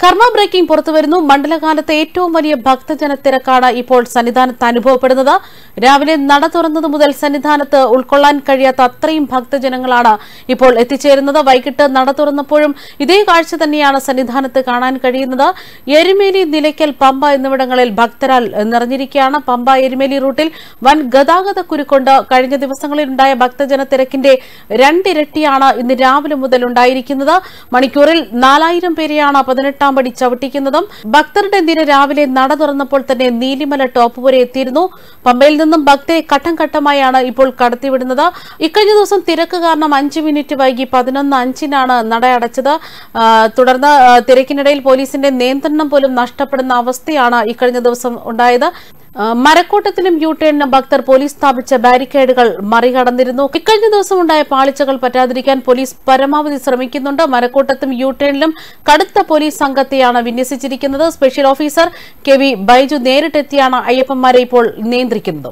കർമ്മ ബ്രേക്കിംഗ് പുറത്തുവരുന്നു മണ്ഡലകാലത്തെ ഏറ്റവും വലിയ ഭക്തജന തിരക്കാണ് ഇപ്പോൾ സന്നിധാനത്ത് അനുഭവപ്പെടുന്നത് രാവിലെ നട തുറന്നത് മുതൽ സന്നിധാനത്ത് ഉൾക്കൊള്ളാൻ കഴിയാത്ത അത്രയും ഭക്തജനങ്ങളാണ് ഇപ്പോൾ എത്തിച്ചേരുന്നത് വൈകിട്ട് നട തുറന്നപ്പോഴും ഇതേ കാഴ്ച തന്നെയാണ് സന്നിധാനത്ത് കാണാൻ കഴിയുന്നത് എരുമേലി നിലയ്ക്കൽ പമ്പ എന്നിവിടങ്ങളിൽ ഭക്തരാൽ നിറഞ്ഞിരിക്കുകയാണ് പമ്പ എരുമേലി റൂട്ടിൽ വൻ ഗതാഗത കുരുക്കൊണ്ട് കഴിഞ്ഞ ദിവസങ്ങളിലുണ്ടായ ഭക്തജന തിരക്കിന്റെ രണ്ടിരട്ടിയാണ് ഇന്ന് രാവിലെ മുതൽ ഉണ്ടായിരിക്കുന്നത് മണിക്കൂറിൽ നാലായിരം പേരെയാണ് പതിനെട്ടാം പടി ചവിട്ടിക്കുന്നതും ഭക്തരുടെ നിര രാവിലെ നട തുറന്നപ്പോൾ തന്നെ നീലിമല ടോപ്പ് വരെ എത്തിയിരുന്നു പമ്പയിൽ നിന്നും ഭക്തരെ ഘട്ടം ഘട്ടമായാണ് ഇപ്പോൾ കടത്തിവിടുന്നത് ഇക്കഴിഞ്ഞ ദിവസം തിരക്ക് കാരണം അഞ്ച് മിനിറ്റ് വൈകി പതിനൊന്ന് അഞ്ചിനാണ് നട അടച്ചത് ആ, തുടർന്ന് ആ, തിരക്കിനിടയിൽ പോലീസിന്റെ നിയന്ത്രണം പോലും നഷ്ടപ്പെടുന്ന അവസ്ഥയാണ് ഇക്കഴിഞ്ഞ ദിവസം ഉണ്ടായത് ആ, മരക്കൂട്ടത്തിലും യു ടേണിനും ഭക്തർ പോലീസ് സ്ഥാപിച്ച ബാരിക്കേഡുകൾ മറികടന്നിരുന്നു ഇക്കഴിഞ്ഞ ദിവസം ഉണ്ടായ പാളിച്ചകൾ പറ്റാതിരിക്കാൻ പോലീസ് പരമാവധി ശ്രമിക്കുന്നുണ്ട് മരക്കൂട്ടത്തും യു ടേണിലും കടുത്ത പോലീസ് സംഘത്തെയാണ് വിന്യസിച്ചിരിക്കുന്നത് special officer K V Baiju നേരിട്ടെത്തിയാണ് അയ്യപ്പന്മാരെ ഇപ്പോൾ നിയന്ത്രിക്കുന്നത്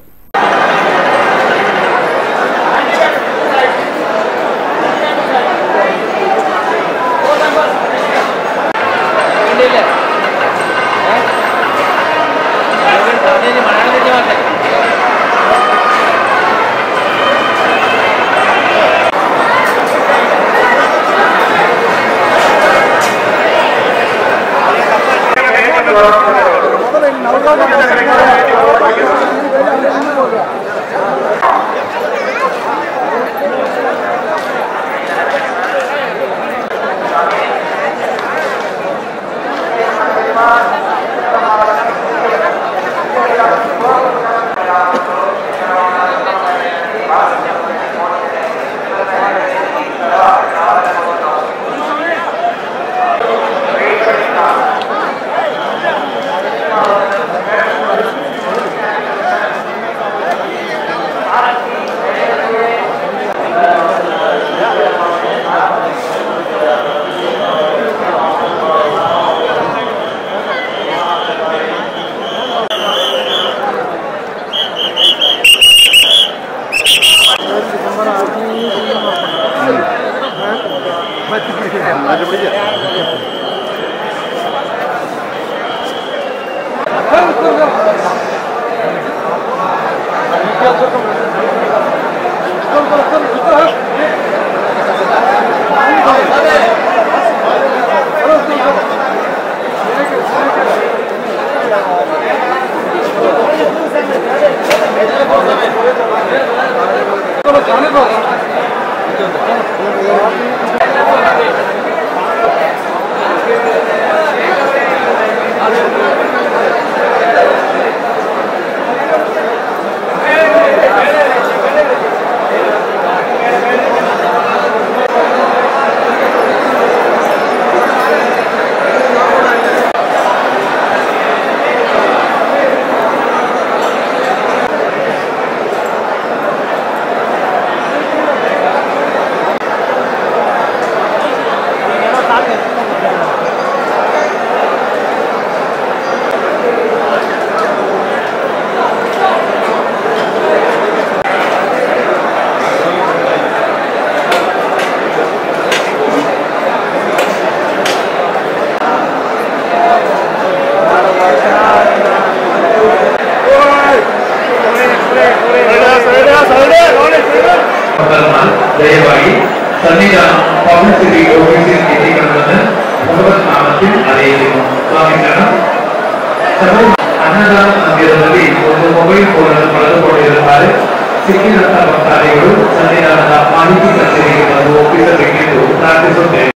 ഭക്തന്മാർ ദയവായി സന്നിധാനം പബ്ലിസിറ്റി ഓഫീസിൽ എത്തിക്കണമെന്ന് ഭഗവത് നാമത്തിൽ അറിയിക്കുന്നു സ്വാമിക്കണം ಅನ್ನದಾನ ಮಂದಿರದಲ್ಲಿ ಒಂದು ಮೊಬೈಲ್ ಫೋನ್ ಅನ್ನು ಪಡೆದುಕೊಂಡಿರುತ್ತಾರೆ ಸಿಕ್ಕಿದಂತಹ ಭಕ್ತಾದಿಗಳು ಸನ್ನಿಧಾನದ ಮಾಹಿತಿ ಕಚೇರಿಗೆ ಬಂದು ಒಪ್ಪಿಸಬೇಕೆಂದು ಪ್ರಾರ್ಥಿಸುತ್ತೇವೆ